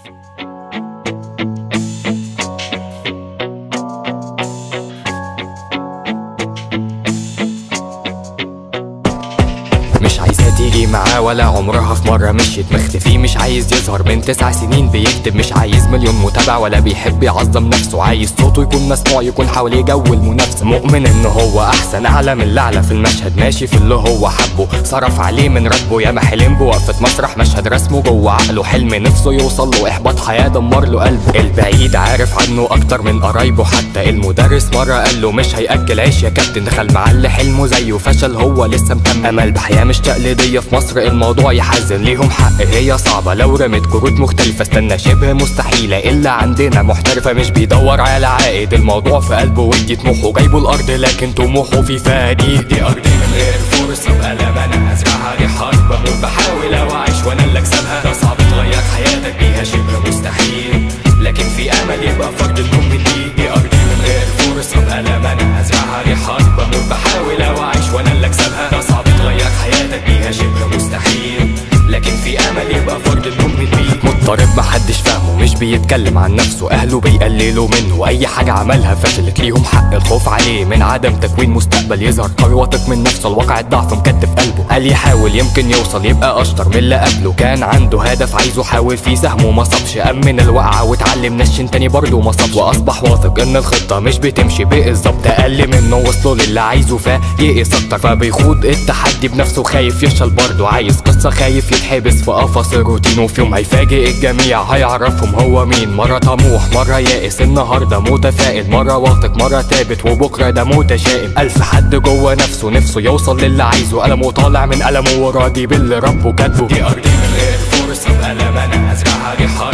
مش عايزة تيجي معاه ولا عمرها في مرة مشيت مختفي مش عايز يظهر من تسع سنين بيكتب مش عايز مليون متابع ولا بيحب يعظم نفسه عايز صوته يكون مسموع يكون حواليه جو المنافسة مؤمن ان هو احسن اعلى من الاعلى في المشهد ماشي في اللي هو حبه صرف عليه من راتبه ياما حلم بوقفة مسرح مشهد رسمه جوه عقله حلم نفسه يوصل له احباط حياة دمر له قلبه البعيد عارف عنه اكتر من قرايبه حتى المدرس مرة قال له مش هيأكل عيش يا كابتن دخل مع اللي حلمه زيه فشل هو لسه مكمل امل بحياة مش تقليدية في مصر الموضوع يحزن ليهم حق هي صعبة لو رمت كروت مختلفة استنى شبه مستحيلة الا عندنا محترفة مش بيدور على عائد الموضوع في قلبه ودي طموحه جايبه الارض لكن طموحه في فريق دي ارض من غير فرصة بقلم انا هزرعها دي حرب بموت بحاول اوعيش وانا اللي اكسبها ده صعب تغير حياتك بيها شبه مستحيل لكن في امل يبقى فرد تكون جديد دي ارض من غير فرصة بقلم انا هزرعها دي حرب بموت بحاول اوعيش وانا اللي اكسبها ده صعب تغير حياتك بيها شبه مستحيل لكن في امل يبقى فرد تكون جديد مضطرب محدش فاهمه مش بيتكلم عن نفسه اهله بيقللوا منه اي حاجة عملها فشلت ليهم حق الخوف عليه من عدم تكوين مستقبل يظهر قوي واثق من نفسه الواقع الضعف مكتف قلبه قال يحاول يمكن يوصل يبقى اشطر من اللي قبله كان عنده هدف عايزه حاول فيه سهمه ما صابش امن الوقعة واتعلم نشن تاني برضه ما صابش واصبح واثق ان الخطة مش بتمشي بالظبط اقل منه وصلوا للي عايزه فيئس اكتر فبيخوض التحدي بنفسه خايف يفشل برضه عايز قصة خايف يتحبس في قفص الروتين وفي يوم هيفاجئ الجميع هيعرفهم هو مين مرة طموح مرة يائس النهاردة متفائل مرة واثق مرة ثابت وبكرة ده متشائم ألف حد جوه نفسه نفسه يوصل للي عايزه قلمه طالع من قلمه وراضي باللي ربه كاتبه دي أرض من غير فرصة بقلم أنا هزرعها دي حرب